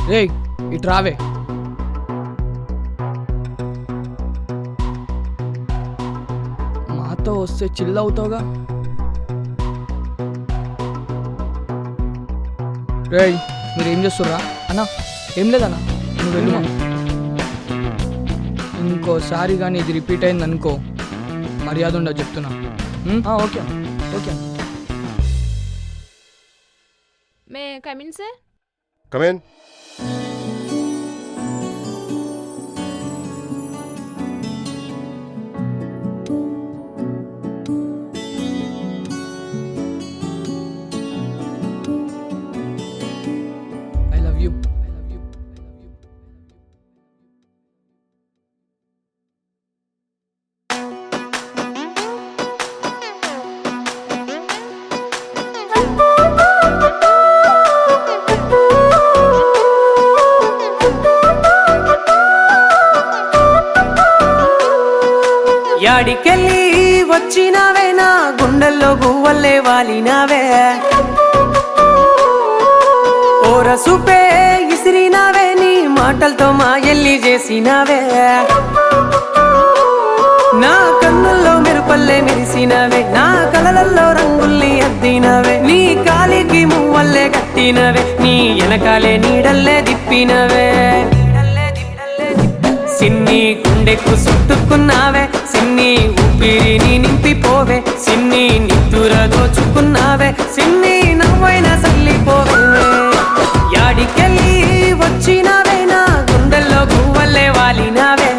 రేయ్ ఇటు రావే మాతో వస్తే చిల్ అవుతావుగా రేయ్ మీరు ఏం చేస్తుర్రా అన్నా ఏం లేదన్నా నువ్వు వెళ్ళు మా ఇంకోసారి కానీ ఇది రిపీట్ అయింది అనుకో మర్యాద ఉండదు చెప్తున్నా ఉం? Okay okay may come in sir come in I love you I love you యాడికెళ్ళి వచ్చినావే నా గుండెల్లో గువ్వల్లే వాలినావే ఓర సూపే ఇసిరినావే నీ మాటలతో మా ఎల్లి చేసినావే నా కన్నుల్లో మెరుపల్లే మెరిసినవే నా కలలల్లో రంగుల్ని అద్దినవే నీ కాలికి మువ్వల్లే కట్టినవే నీ వెనకాలే నీడల్లే దిప్పినవే సిన్ని గుండెకు చుట్టుకున్నావే సిన్ని ఊపిరిని నింపిపోవే సిన్ని నిద్దుర దోచుకున్నావే సిన్ని నవ్వైన సల్లిపోవే యాడికెళ్ళి వచ్చినావే నా గుండెల్లో గువ్వల్లే వాలినావే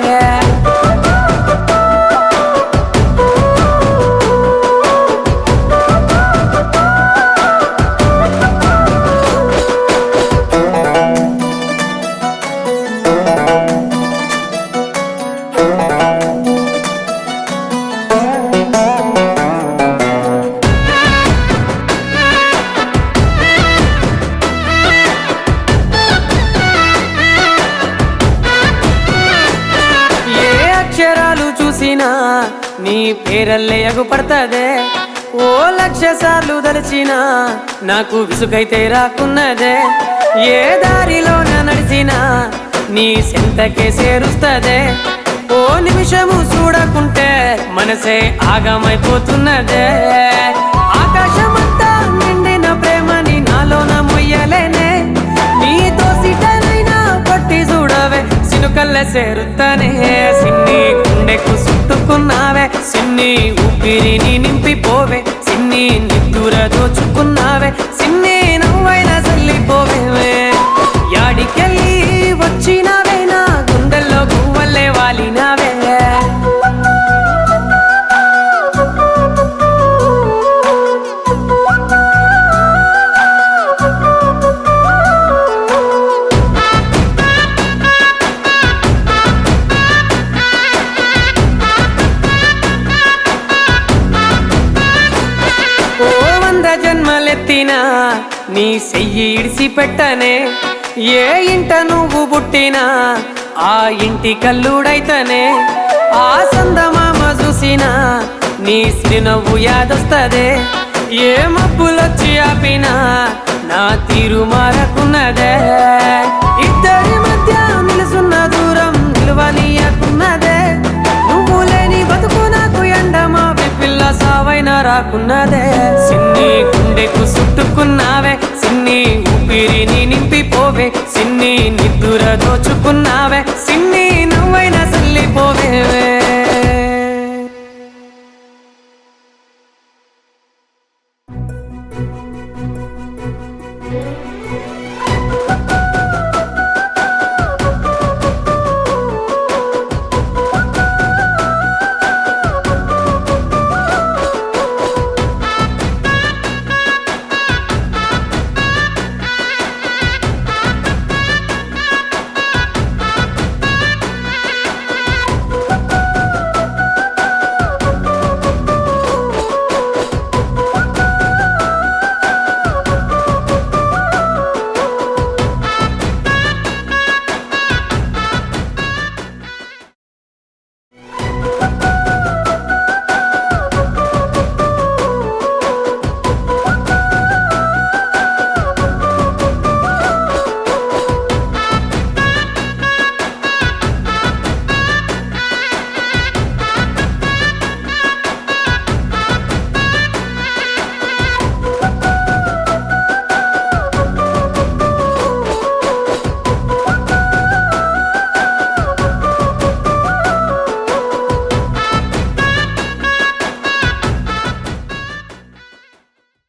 ఏ అక్షరాలు చూసినా నీ పేరల్లే ఎగుపడతదే ఓ లక్ష సార్లు దలిచినా నాకు విసుగైతే రాకున్నదే ఏ దారిలోన నడిచినా నీ సెంతకే చేరుస్తదే ఓ నిమిషము చూడకుంటే మనసే ఆగమైపోతున్నదే ఆకాశమంతా నిండిన ప్రేమని నాలోన మొయ్యలేనే నీతో సిటనైనా పట్టి చూడవే సినుకల్ల సేరుతానే సిన్ని గుండెకు చుట్టుకున్నావే సిన్ని ఊపిరిని నింపిపోవే సిన్ని నిద్దుర దోచుకున్నావే సిన్ని నవ్వైన చల్లిపోవే యాడికెళ్ళి వచ్చినావే నా గుండెల్లో గువ్వల్లే వాలినావే ఓ వంద జన్మలెత్తినా నీ చెయ్యి ఇడిసి పెట్టనే ఏ ఇంట నువ్వు పుట్టినా ఆ ఇంటి కల్లుడైతనే ఆ సందమామ చూసినా నీ సిరినవ్వు యాదొస్తదే ఏ మబ్బులొచ్చి ఆపినా నా తీరు మారకున్నదే ఇద్దరి మధ్య నిలుసున్న దూరం నిలువనీయకున్నదే నువ్వు లేని బతుకు నాకు ఎండమా పిల్ల సావైన రాకున్నదే సిన్ని గుండెకు చుట్టుకున్నావే సిన్ని ఊపిరిని నింపిపోవే సిన్ని నిద్దుర దోచుకున్నావే సిన్ని నవ్వైన సల్లిపోవే